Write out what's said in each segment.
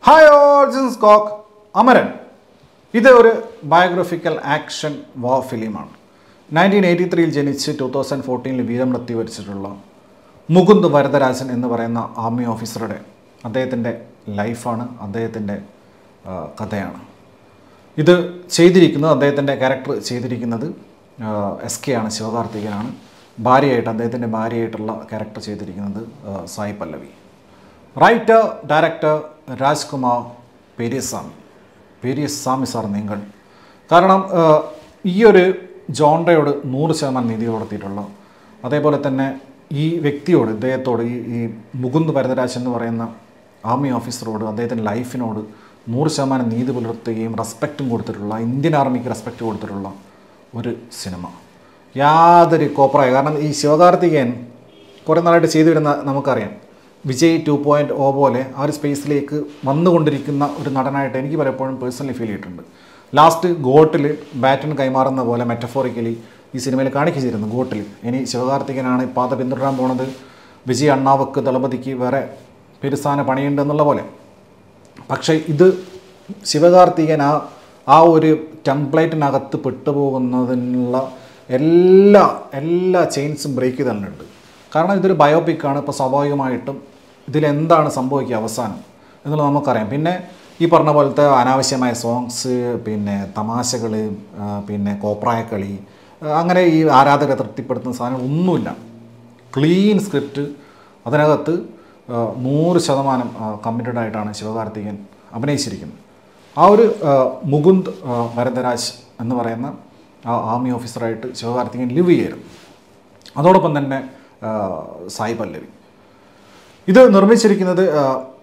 hi origin സ്കോക്ക് Amaran ഇത് ഒരു biographical action വാർ ഫിലിമാണ് നയൻറ്റീൻ എയ്റ്റി ത്രീയിൽ ജനിച്ച് ടു തൗസൻഡ് ഫോർട്ടീനിൽ വീരമൃത്യു വരിച്ചിട്ടുള്ള മുകുന്ദ് വരദരാജൻ എന്ന് പറയുന്ന ആർമി ഓഫീസറുടെ അദ്ദേഹത്തിൻ്റെ ലൈഫാണ് അദ്ദേഹത്തിൻ്റെ ആ, കഥയാണ് ഇത് ചെയ്തിരിക്കുന്നത് അദ്ദേഹത്തിൻ്റെ ക്യാരക്ടർ ചെയ്തിരിക്കുന്നത് എസ് കെ ആണ് ശിവകാർത്തികനാണ് ഭാര്യയായിട്ട് അദ്ദേഹത്തിൻ്റെ ഭാര്യയായിട്ടുള്ള ക്യാരക്ടർ ചെയ്തിരിക്കുന്നത് ആ, Sai Pallavi writer director Rajkumar Periyasamy Periyasamy sir നിങ്ങൾ കാരണം ആ, ഈ ഒരു ജോണ്ടയോട് നൂറ് ശതമാനം നീതി പുലർത്തിയിട്ടുള്ള അതേപോലെ തന്നെ ഈ വ്യക്തിയോട് ഇദ്ദേഹത്തോട് ഈ ഈ മുകുന്ദ് ഭരതരാജ് എന്ന് പറയുന്ന ആർമി ഓഫീസറോട് അദ്ദേഹത്തിൻ്റെ ലൈഫിനോട് നൂറ് ശതമാനം നീതി പുലർത്തുകയും റെസ്പെക്റ്റും കൊടുത്തിട്ടുള്ള ഇന്ത്യൻ ആർമിക്ക് റെസ്പെക്റ്റ് കൊടുത്തിട്ടുള്ള ഒരു സിനിമ യാതൊരു കോപ്രായ കാരണം ഈ ശിവകാർത്തികേയൻ കുറേ നാളായിട്ട് ചെയ്തു വരുന്ന നമുക്കറിയാം വിജയ് ടു പോയിൻറ്റ് ഓ പോലെ ആ ഒരു സ്പേസിലേക്ക് വന്നുകൊണ്ടിരിക്കുന്ന ഒരു നടനായിട്ട് എനിക്ക് പലപ്പോഴും പേഴ്സണലി ഫീൽ ചെയ്തിട്ടുണ്ട് ലാസ്റ്റ് ഗോട്ടിൽ ബാറ്റൺ കൈമാറുന്ന പോലെ മെറ്റഫോറിക്കലി ഈ സിനിമയിൽ കാണിച്ചിരുന്നു ഗോട്ടിൽ ഇനി ശിവകാർത്തികനാണ് പാത പിന്തുടരാൻ പോണത് വിജയ് അണ്ണാവക്ക് ദളപതിക്ക് വേറെ പെരുസാന പണിയുണ്ട് എന്നുള്ള പോലെ പക്ഷേ ഇത് ശിവകാർത്തികൻ ആ ആ ഒരു ടെംപ്ലേറ്റിനകത്ത് പെട്ടുപോകുന്നതിനുള്ള എല്ലാ എല്ലാ ചെയിൻസും ബ്രേക്ക് ചെയ്ത് തന്നിട്ടുണ്ട് കാരണം ഇതൊരു ബയോപിക്കാണ് ഇപ്പോൾ സ്വാഭാവികമായിട്ടും ഇതിലെന്താണ് സംഭവിക്കുക അവസാനം എന്നുള്ളത് നമുക്കറിയാം പിന്നെ ഈ പറഞ്ഞ പോലത്തെ അനാവശ്യമായ സോങ്സ് പിന്നെ തമാശകൾ പിന്നെ കോപ്രായക്കളി ആ, അങ്ങനെ ഈ ആരാധകരെ തൃപ്തിപ്പെടുത്തുന്ന സാധനങ്ങൾ ഒന്നുമില്ല ക്ലീൻ സ്ക്രിപ്റ്റ് അതിനകത്ത് ആ, നൂറ് ശതമാനം കമ്മിറ്റഡ് ആയിട്ടാണ് ശിവകാർത്തികൻ അഭിനയിച്ചിരിക്കുന്നത് ആ ഒരു ആ, മുകുന്ദ് ആ, വരദരാജ് എന്ന് പറയുന്ന ആ ആർമി ഓഫീസറായിട്ട് ശിവകാർത്തികൻ ലിവ് ചെയ്യരും അതോടൊപ്പം തന്നെ ആ, സായി പല്ലവി ഇത് നിർമ്മിച്ചിരിക്കുന്നത് ആ,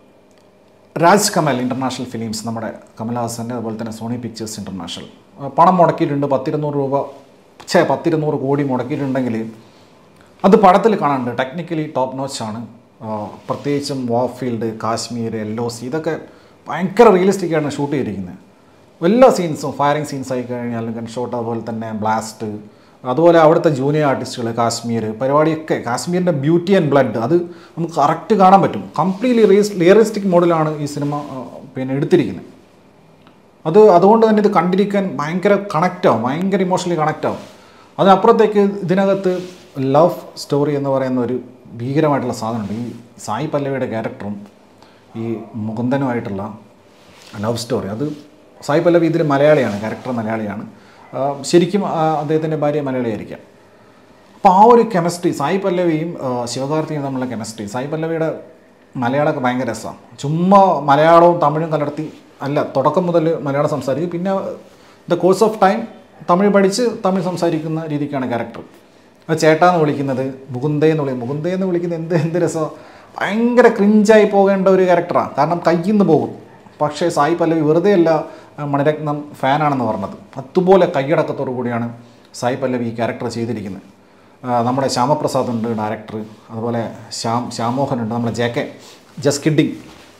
രാജ് കമൽ ഇൻ്റർനാഷണൽ ഫിലിംസ് നമ്മുടെ കമൽഹാസൻ്റെ അതുപോലെ തന്നെ സോണി പിക്ചേഴ്സ് ഇൻ്റർനാഷണൽ ആ, പണം മുടക്കിയിട്ടുണ്ട് പത്തിരുന്നൂറ് രൂപ ഛേ പത്തിരുന്നൂറ് കോടി മുടക്കിയിട്ടുണ്ടെങ്കിൽ അത് പടത്തിൽ കാണാനുണ്ട് ടെക്നിക്കലി ടോപ്പ് നോച്ച് ആണ് ആ, പ്രത്യേകിച്ചും warfield Kashmir L O C ഇതൊക്കെ ഭയങ്കര റിയലിസ്റ്റിക് ആണ് ഷൂട്ട് ചെയ്തിരിക്കുന്നത് എല്ലാ സീൻസും ഫയറിംഗ് സീൻസ് ആയി കഴിഞ്ഞാൽ ഗൺ ഷോട്ട് അതുപോലെ തന്നെ ബ്ലാസ്റ്റ് അതുപോലെ അവിടുത്തെ ജൂനിയർ ആർട്ടിസ്റ്റുകൾ കാശ്മീർ പരിപാടിയൊക്കെ കാശ്മീരിൻ്റെ ബ്യൂട്ടി ആൻഡ് ബ്ലഡ് അത് നമുക്ക് കറക്റ്റ് കാണാൻ പറ്റും കംപ്ലീറ്റ്ലി റിയലിസ്റ്റിക് മോഡലാണ് ഈ സിനിമ ആ, പിന്നെ എടുത്തിരിക്കുന്നത് അത് അതുകൊണ്ട് തന്നെ ഇത് കണ്ടിരിക്കാൻ ഭയങ്കര കണക്റ്റ് ആവും ഭയങ്കര ഇമോഷണലി കണക്റ്റ് ആവും അതിനപ്പുറത്തേക്ക് ഇതിനകത്ത് ലവ് സ്റ്റോറി എന്ന് പറയുന്ന ഒരു ഭീകരമായിട്ടുള്ള സാധനമുണ്ട് ഈ സായി പല്ലവിയുടെ ക്യാരക്ടറും ഈ മുകുന്ദനുമായിട്ടുള്ള ലവ് സ്റ്റോറി അത് സായി പല്ലവി ഇതിൽ മലയാളിയാണ് ക്യാരക്ടർ മലയാളിയാണ് ആ, ശരിക്കും ആ, അദ്ദേഹത്തിൻ്റെ ഭാര്യ മലയാളിയായിരിക്കാം അപ്പോൾ ആ ഒരു കെമിസ്ട്രി സായി പല്ലവിയും ആ, ശിവകാർത്തിയും തമ്മിലുള്ള കെമിസ്ട്രി സായി പല്ലവിയുടെ മലയാളമൊക്കെ ഭയങ്കര രസമാണ് ചുമ്മാ മലയാളവും തമിഴും കലർത്തി അല്ല തുടക്കം മുതൽ മലയാളം സംസാരിക്കും പിന്നെ the course of time Tamil പഠിച്ച് തമിഴ് സംസാരിക്കുന്ന രീതിക്കാണ് ക്യാരക്ടർ അത് ചേട്ടാന്ന് വിളിക്കുന്നത് മുകുന്ദേ എന്ന് വിളിക്കും മുകുന്ദേ എന്ന് വിളിക്കുന്നത് എന്ത് എന്ത് രസം ഭയങ്കര ക്രിഞ്ചായി പോകേണ്ട ഒരു ക്യാരക്ടറാണ് കാരണം കയ്യിൽ നിന്ന് പോകും പക്ഷേ സായി പല്ലവി വെറുതെ അല്ല ആ, മണിരത്നം ഫാനാണെന്ന് പറഞ്ഞത് അതുപോലെ കൈയടക്കത്തോടു കൂടിയാണ് സായി പല്ലവി ഈ ക്യാരക്ടർ ചെയ്തിരിക്കുന്നത് ആ, നമ്മുടെ ശ്യാമപ്രസാദ് ഉണ്ട് ഡയറക്ടർ അതുപോലെ ശ്യാം ശ്യാമോഹൻ ഉണ്ട് നമ്മുടെ ജെ കെ ജസ് കിഡിങ്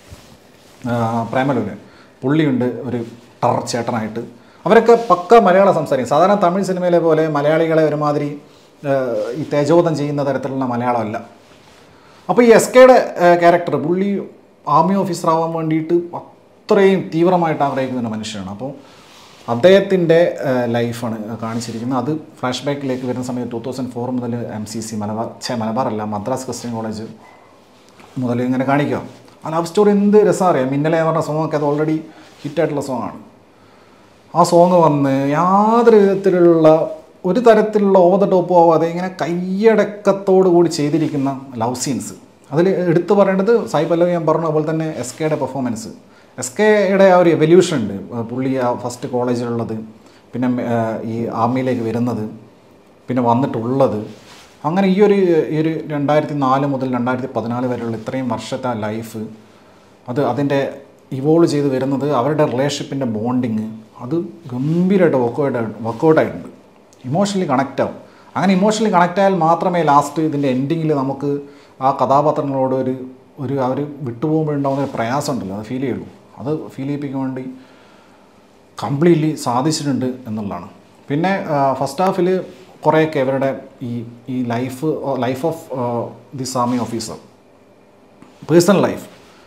പ്രേമലൂര് പുള്ളിയുണ്ട് ഒരു ടർ ചേട്ടനായിട്ട് അവരൊക്കെ പക്ക മലയാളം സംസാരിക്കും സാധാരണ തമിഴ് സിനിമയിലെ പോലെ മലയാളികളെ ഒരുമാതിരി ആ, ഈ തേജോധം ചെയ്യുന്ന തരത്തിലുള്ള മലയാളമല്ല അപ്പോൾ ഈ എസ് കെയുടെ ക്യാരക്ടർ പുള്ളി ആർമി ഓഫീസർ ആവാൻ വേണ്ടിയിട്ട് അത്രയും തീവ്രമായിട്ട് ആഗ്രഹിക്കുന്ന ഒരു മനുഷ്യനാണ് അപ്പോൾ അദ്ദേഹത്തിൻ്റെ ലൈഫാണ് കാണിച്ചിരിക്കുന്നത് അത് ഫ്ലാഷ് ബാക്കിലേക്ക് വരുന്ന സമയത്ത് ടൂ തൗസൻഡ് ഫോർ മുതൽ എം സി സി മലബാർ ഛേ മലബാർ അല്ല മദ്രാസ് ക്രിസ്ത്യൻ കോളേജ് മുതൽ ഇങ്ങനെ കാണിക്കുക ആ ലവ് സ്റ്റോറി എന്ത് രസം അറിയാം മിന്നലെ എന്ന് പറഞ്ഞ സോങ്ങൊക്കെ അത് ഓൾറെഡി ഹിറ്റായിട്ടുള്ള സോങ്ങാണ് ആ സോങ് വന്ന് യാതൊരു വിധത്തിലുള്ള ഒരു തരത്തിലുള്ള ഓവർ ദ ടോപ്പ് ആവാതെ ഇങ്ങനെ കൈയടക്കത്തോടു കൂടി ചെയ്തിരിക്കുന്ന ലവ് സീൻസ് അതിൽ എടുത്തു പറയേണ്ടത് സായി പല്ലവി ഞാൻ പറഞ്ഞ പോലെ തന്നെ എസ് കെയുടെ പെർഫോമൻസ് എസ് കെയുടെ ആ ഒരു എവല്യൂഷൻ ഉണ്ട് ആ പുള്ളി ആ ഫസ്റ്റ് കോളേജിലുള്ളത് പിന്നെ ആ, ഈ ആർമിയിലേക്ക് വരുന്നത് പിന്നെ വന്നിട്ടുള്ളത് അങ്ങനെ ഈ ഒരു ഈ ഒരു രണ്ടായിരത്തി നാല് മുതൽ രണ്ടായിരത്തി പതിനാല് വരെയുള്ള ഇത്രയും വർഷത്തെ ആ ലൈഫ് അത് അതിൻ്റെ ഇവോൾവ് ചെയ്ത് വരുന്നത് അവരുടെ റിലേഷൻഷിപ്പിൻ്റെ ബോണ്ടിങ് അത് ഗംഭീരമായിട്ട് വർക്കൗട്ട് വർക്കൗട്ടായിട്ടുണ്ട് ഇമോഷണലി കണക്റ്റ് ആവും അങ്ങനെ ഇമോഷണലി കണക്റ്റ് ആയാൽ മാത്രമേ ലാസ്റ്റ് ഇതിൻ്റെ എൻഡിങ്ങിൽ നമുക്ക് ആ കഥാപാത്രങ്ങളോട് ഒരു ഒരു അവർ വിട്ടുപോകുമ്പോഴുണ്ടാകുന്ന ഒരു പ്രയാസം ഉണ്ടല്ലോ അത് ഫീൽ ചെയ്യുള്ളൂ അത് ഫീൽ ചെയ്യിപ്പിക്കാൻ വേണ്ടി കംപ്ലീറ്റ്ലി സാധിച്ചിട്ടുണ്ട് എന്നുള്ളതാണ് പിന്നെ ഫസ്റ്റ് ഹാഫിൽ കുറേയൊക്കെ ഇവരുടെ ഈ ഈ life life of this army officer personal life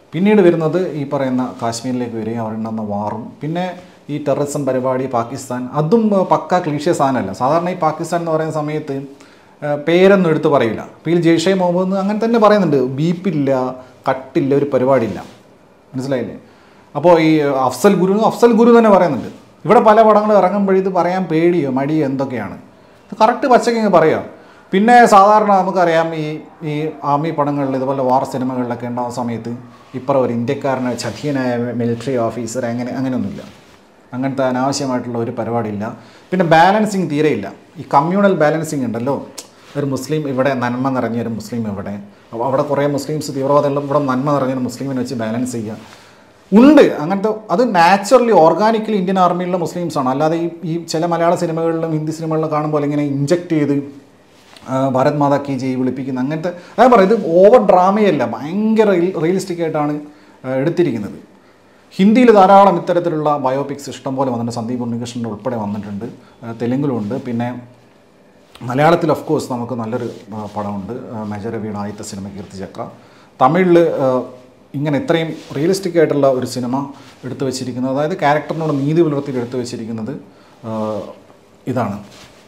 പിന്നീട് വരുന്നത് ഈ പറയുന്ന കാശ്മീരിലേക്ക് വരികയും അവിടെ ഉണ്ടാകുന്ന വാറും പിന്നെ ഈ ടെററിസം പരിപാടി പാകിസ്ഥാൻ അതും ഏഹ്, പക്ക ക്ലീഷ്യ സാധനമല്ല സാധാരണ ഈ പാകിസ്ഥാൻ എന്ന് പറയുന്ന സമയത്ത് ഏഹ്, പേരൊന്നും എടുത്ത് പറയില്ല ഇപ്പോൾ ഈ ജെയ്ഷെ മുഹമ്മദ് അങ്ങനെ തന്നെ പറയുന്നുണ്ട് ബീപ്പില്ല കട്ടില്ല ഒരു പരിപാടിയില്ല മനസ്സിലായില്ലേ അപ്പോൾ ഈ അഫ്സൽ ഗുരു അഫ്സൽ ഗുരു തന്നെ പറയുന്നുണ്ട് ഇവിടെ പല പടങ്ങൾ ഇറങ്ങുമ്പോഴേ ഇത് പറയാൻ പേടിയോ മടിയോ എന്തൊക്കെയാണ് ഇത് കറക്റ്റ് പച്ചക്കിങ്ങ് പറയാം പിന്നെ സാധാരണ നമുക്കറിയാം ഈ ഈ ആർമി പടങ്ങളിൽ ഇതുപോലെ വാർ സിനിമകളിലൊക്കെ ഉണ്ടാകുന്ന സമയത്ത് ഇപ്പുറം ഒരു ഇന്ത്യക്കാരനെ ചതിയനായ മിലിറ്ററി ഓഫീസർ അങ്ങനെ അങ്ങനെയൊന്നുമില്ല അങ്ങനത്തെ അനാവശ്യമായിട്ടുള്ള ഒരു പരിപാടിയില്ല പിന്നെ ബാലൻസിങ് തീരെയില്ല ഈ കമ്മ്യൂണൽ ബാലൻസിങ് ഉണ്ടല്ലോ ഒരു മുസ്ലിം ഇവിടെ നന്മ നിറഞ്ഞ ഒരു മുസ്ലിം ഇവിടെ അപ്പോൾ അവിടെ കുറേ മുസ്ലിംസ് തീവ്രവാദികളും ഇവിടെ നന്മ നിറഞ്ഞ ഒരു മുസ്ലിമിനെ വെച്ച് ബാലൻസ് ചെയ്യുക ഉണ്ട് അങ്ങനത്തെ അത് നാച്ചുറലി ഓർഗാനിക്കലി ഇന്ത്യൻ ആർമിയിലുള്ള മുസ്ലിംസാണ് അല്ലാതെ ഈ ഈ ചില മലയാള സിനിമകളിലും ഹിന്ദി സിനിമകളിലും കാണുമ്പോൾ ഇങ്ങനെ ഇഞ്ചക്ട് ചെയ്ത് ആ, ഭാരത് മാതാ കി ജയ് വിളിപ്പിക്കുന്ന അങ്ങനത്തെ അതായത് പറയാം ഇത് ഓവർ ഡ്രാമയല്ല ഭയങ്കര റിയലിസ്റ്റിക് ആയിട്ടാണ് ആ, എടുത്തിരിക്കുന്നത് ഹിന്ദിയിൽ ധാരാളം ഇത്തരത്തിലുള്ള ബയോപിക്സ് ഇഷ്ടംപോലെ വന്നിട്ടുണ്ട് സന്ദീപ് ഉണ്ണികൃഷ്ണൻ്റെ ഉൾപ്പെടെ വന്നിട്ടുണ്ട് ആ, തെലുങ്കിലുമുണ്ട് പിന്നെ മലയാളത്തിൽ ഓഫ് കോഴ്സ് നമുക്ക് നല്ലൊരു ആ, പടമുണ്ട് ആ, മേജർ രവിയുടെ ആദ്യത്തെ സിനിമ കീർത്തിചക്ര തമിഴിൽ ആ, ഇങ്ങനെ ഇത്രയും റിയലിസ്റ്റിക് ആയിട്ടുള്ള ഒരു സിനിമ എടുത്തു വെച്ചിരിക്കുന്നത് അതായത് ക്യാരക്ടറിനോട് നീതി പുലർത്തി എടുത്തു വെച്ചിരിക്കുന്നത് ആ, ഇതാണ്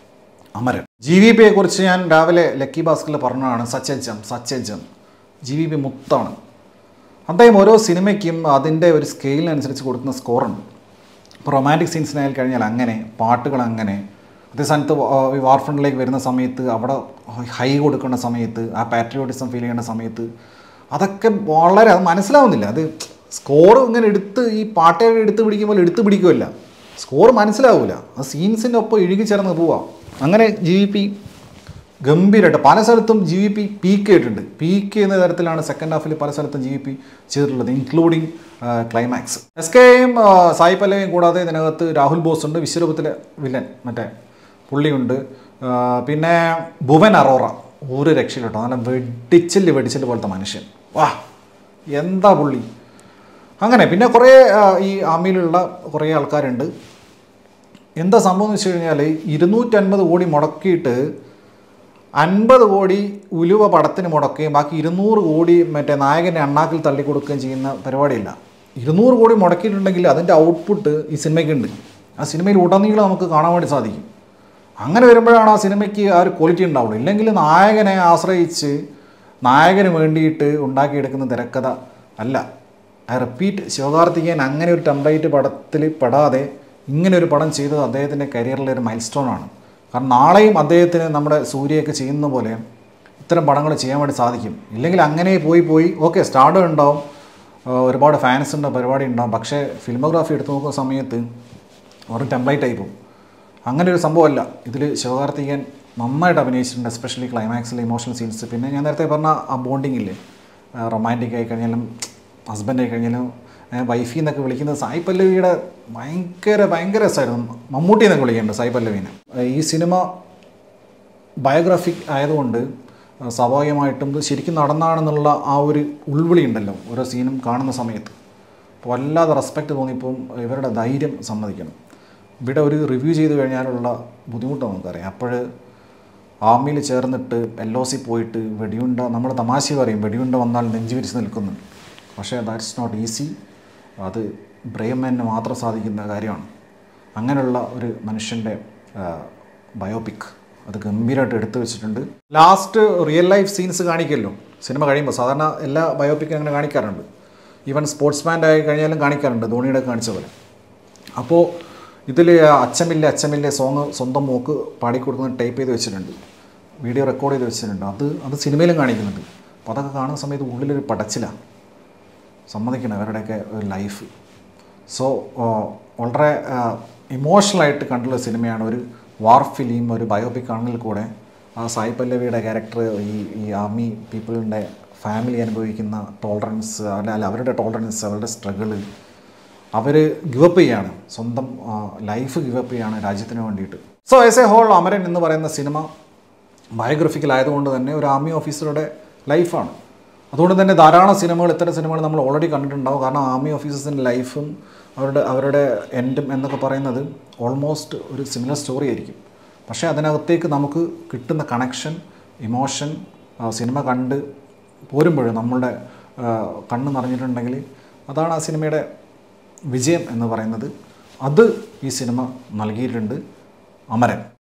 അമരൻ ജി വി പിയെ കുറിച്ച് ഞാൻ രാവിലെ ലക്കി ഭാസ്കറിൽ പറഞ്ഞതാണ് സച്ചജം സച്ചജം ജി വി പി മുത്താണ് അദ്ദേഹം ഓരോ സിനിമയ്ക്കും അതിൻ്റെ ഒരു സ്കെയിലിനനുസരിച്ച് കൊടുക്കുന്ന സ്കോറുണ്ട് ഇപ്പോൾ റൊമാൻറ്റിക് സീൻസിനായി കഴിഞ്ഞാൽ അങ്ങനെ പാട്ടുകൾ അങ്ങനെ അതേ സ്ഥാനത്ത് ഈ വാർ ഫ്രണ്ടിലേക്ക് വരുന്ന സമയത്ത് അവിടെ ഹൈ കൊടുക്കുന്ന സമയത്ത് ആ പാട്രിയോട്ടിസം ഫീൽ ചെയ്യുന്ന സമയത്ത് അതൊക്കെ വളരെ അത് മനസ്സിലാവുന്നില്ല അത് സ്കോർ ഇങ്ങനെ എടുത്ത് ഈ പാട്ടുകൾ എടുത്ത് പിടിക്കുമ്പോൾ എടുത്ത് പിടിക്കുമല്ല സ്കോർ മനസ്സിലാവില്ല ആ സീൻസിൻ്റെ ഒപ്പം ഇഴുകി ചേർന്ന് പോവാം അങ്ങനെ ജി വി പി ഗംഭീരമായിട്ട് പല സ്ഥലത്തും ജി വി പി പീക്ക് ചെയ്തിട്ടുണ്ട് പീക്ക് ചെയ്യുന്ന തരത്തിലാണ് സെക്കൻഡ് ഹാഫിൽ പല സ്ഥലത്തും ജി വി പി ചെയ്തിട്ടുള്ളത് ഇൻക്ലൂഡിങ് ക്ലൈമാക്സ് എസ് കെയും സായി പല്ലവിയും കൂടാതെ ഇതിനകത്ത് രാഹുൽ ബോസ് ഉണ്ട് വിശ്വരൂപത്തിലെ വില്ലൻ മറ്റേ പുള്ളിയുണ്ട് ആ, പിന്നെ ഭുവൻ അറോറ ഒരു രക്ഷയിലോട്ടോ നല്ല വെടിച്ചില് വെടിച്ചില് പോലത്തെ മനുഷ്യൻ വാ എന്താ പുള്ളി അങ്ങനെ പിന്നെ കുറേ ആ, ഈ ആമിയിലുള്ള കുറേ ആൾക്കാരുണ്ട് എന്താ സംഭവം എന്ന് വെച്ച് കഴിഞ്ഞാൽ ഇരുന്നൂറ്റൻപത് കോടി മുടക്കിയിട്ട് അൻപത് കോടി ഉലുവ പടത്തിന് മുടക്കുകയും ബാക്കി ഇരുന്നൂറ് കോടി മറ്റേ നായകൻ്റെ അണ്ണാക്കിൽ തള്ളിക്കൊടുക്കുകയും ചെയ്യുന്ന പരിപാടിയില്ല ഇരുന്നൂറ് കോടി മുടക്കിയിട്ടുണ്ടെങ്കിൽ അതിൻ്റെ ഔട്ട്പുട്ട് ഈ സിനിമയ്ക്കുണ്ട് ആ സിനിമയിൽ ഉടനീളം നമുക്ക് കാണാൻ വേണ്ടി സാധിക്കും അങ്ങനെ വരുമ്പോഴാണ് ആ സിനിമയ്ക്ക് ആ ഒരു ക്വാളിറ്റി ഉണ്ടാവുള്ളൂ ഇല്ലെങ്കിൽ നായകനെ ആശ്രയിച്ച് നായകന് വേണ്ടിയിട്ട് ഉണ്ടാക്കിയെടുക്കുന്ന തിരക്കഥ അല്ല ഐ റിപ്പീറ്റ് ശിവകാർത്തികേയൻ അങ്ങനെ ഒരു ടെംപ്ലേറ്റ് പടത്തിൽ പെടാതെ ഇങ്ങനെ ഒരു പടം ചെയ്തത് അദ്ദേഹത്തിൻ്റെ കരിയറിലെ ഒരു മൈൽ സ്റ്റോൺ ആണ് കാരണം നാളെയും അദ്ദേഹത്തിന് നമ്മുടെ സൂര്യയൊക്കെ ചെയ്യുന്ന പോലെ ഇത്തരം പടങ്ങൾ ചെയ്യാൻ വേണ്ടി സാധിക്കും ഇല്ലെങ്കിൽ അങ്ങനെ പോയി പോയി ഓക്കെ സ്റ്റാർഡും ഉണ്ടാവും ആ, ഒരുപാട് ഫാൻസ് ഉണ്ട് പരിപാടി ഉണ്ടാവും പക്ഷേ ഫിലിമോഗ്രാഫി എടുത്തു നോക്കുന്ന സമയത്ത് ഒരു ടെംപ്ലേറ്റ് ആയി പോകും അങ്ങനെ ഒരു സംഭവമല്ല ഇതിൽ ശിവകാർത്തികൻ നന്നായിട്ട് അഭിനയിച്ചിട്ടുണ്ട് എസ്പെഷ്യലി ക്ലൈമാക്സിലെ ഇമോഷണൽ സീൻസ് പിന്നെ ഞാൻ നേരത്തെ പറഞ്ഞ ആ ബോണ്ടിങ് ഇല്ലേ റൊമാൻറ്റിക് ആയി കഴിഞ്ഞാലും ഹസ്ബൻഡ് ആയി കഴിഞ്ഞാലും വൈഫി എന്നൊക്കെ വിളിക്കുന്നത് സായി പല്ലവിയുടെ ഭയങ്കര ഭയങ്കര രസമായിരുന്നു മമ്മൂട്ടി എന്നൊക്കെ വിളിക്കുന്നുണ്ട് സായി പല്ലവിനെ ഈ സിനിമ ബയോഗ്രാഫിക് ആയതുകൊണ്ട് ആ, സ്വാഭാവികമായിട്ടും ഇത് ശരിക്കും നടന്നാണെന്നുള്ള ആ ഒരു ഉൾവിളി ഉണ്ടല്ലോ ഓരോ സീനും കാണുന്ന സമയത്ത് അപ്പോൾ വല്ലാതെ റെസ്പെക്റ്റ് തോന്നിയപ്പം ഇവരുടെ ധൈര്യം സമ്മതിക്കണം ഇവിടെ ഒരു റിവ്യൂ ചെയ്ത് കഴിഞ്ഞാലുള്ള ബുദ്ധിമുട്ട് നമുക്കറിയാം അപ്പോൾ ആർമിയിൽ ചേർന്നിട്ട് എൽ ഒ സി പോയിട്ട് വെടിയുണ്ട നമ്മൾ തമാശ പറയും വെടിയുണ്ട വന്നാൽ നെഞ്ചു വിരിച്ച് നിൽക്കുന്നു പക്ഷേ ദാറ്റ്സ് നോട്ട് ഈസി അത് ബ്രെയിൻ മാനിന് മാത്രം സാധിക്കുന്ന കാര്യമാണ് അങ്ങനെയുള്ള ഒരു മനുഷ്യൻ്റെ ബയോപിക് അത് ഗംഭീരമായിട്ട് എടുത്തു വെച്ചിട്ടുണ്ട് ലാസ്റ്റ് റിയൽ ലൈഫ് സീൻസ് കാണിക്കുമല്ലോ സിനിമ കഴിയുമ്പോൾ സാധാരണ എല്ലാ ബയോപിക്കും അങ്ങനെ കാണിക്കാറുണ്ട് ഈവൻ സ്പോർട്സ്മാൻ ആയി കഴിഞ്ഞാലും കാണിക്കാറുണ്ട് ധോണിയുടെ ഒക്കെ കാണിച്ച പോലെ അപ്പോൾ ഇതിൽ അച്ചമില്ല അച്ചമില്ല സോങ് സ്വന്തം മോക്ക് പാടിക്കൊടുക്കുന്ന ടൈപ്പ് ചെയ്ത് വെച്ചിട്ടുണ്ട് വീഡിയോ റെക്കോർഡ് ചെയ്ത് വെച്ചിട്ടുണ്ട് അത് അത് സിനിമയിലും കാണിക്കുന്നുണ്ട് അപ്പോൾ അതൊക്കെ കാണുന്ന സമയത്ത് ഉള്ളിലൊരു പടച്ചിലാണ് സമ്മതിക്കണം അവരുടെയൊക്കെ ഒരു ലൈഫ് സോ വളരെ ഇമോഷണലായിട്ട് കണ്ടുള്ള സിനിമയാണ് ഒരു വാർ ഫിലിം ഒരു ബയോപിക് ആണെങ്കിൽ കൂടെ ആ സായി പല്ലവിയുടെ ക്യാരക്ടർ ഈ ഈ ആർമി പീപ്പിളിൻ്റെ ഫാമിലി അനുഭവിക്കുന്ന ടോളറൻസ് അല്ല അല്ല അവരുടെ ടോളറൻസ് അവരുടെ സ്ട്രഗിള് അവർ ഗിവപ്പ് ചെയ്യാണ് സ്വന്തം ലൈഫ് ഗിവപ്പ് ചെയ്യാണ് രാജ്യത്തിന് വേണ്ടിയിട്ട് so as a whole Amaran എന്ന് പറയുന്ന സിനിമ ബയോഗ്രഫിക്കൽ ആയതുകൊണ്ട് തന്നെ ഒരു ആർമി ഓഫീസറുടെ ലൈഫാണ് അതുകൊണ്ട് തന്നെ ധാരാളം സിനിമകൾ ഇത്തരം സിനിമകൾ നമ്മൾ ഓൾറെഡി കണ്ടിട്ടുണ്ടാവും കാരണം ആർമി ഓഫീസേഴ്സിൻ്റെ ലൈഫും അവരുടെ അവരുടെ എൻഡും എന്നൊക്കെ പറയുന്നത് ഓൾമോസ്റ്റ് ഒരു സിമിലർ സ്റ്റോറി ആയിരിക്കും പക്ഷേ അതിനകത്തേക്ക് നമുക്ക് കിട്ടുന്ന കണക്ഷൻ ഇമോഷൻ സിനിമ കണ്ട് പോരുമ്പോഴും നമ്മളുടെ ആ, കണ്ണ് നിറഞ്ഞിട്ടുണ്ടെങ്കിൽ അതാണ് ആ സിനിമയുടെ വിജയം എന്ന് പറയുന്നത് അത് ഈ സിനിമ നൽകിയിട്ടുണ്ട് അമരൻ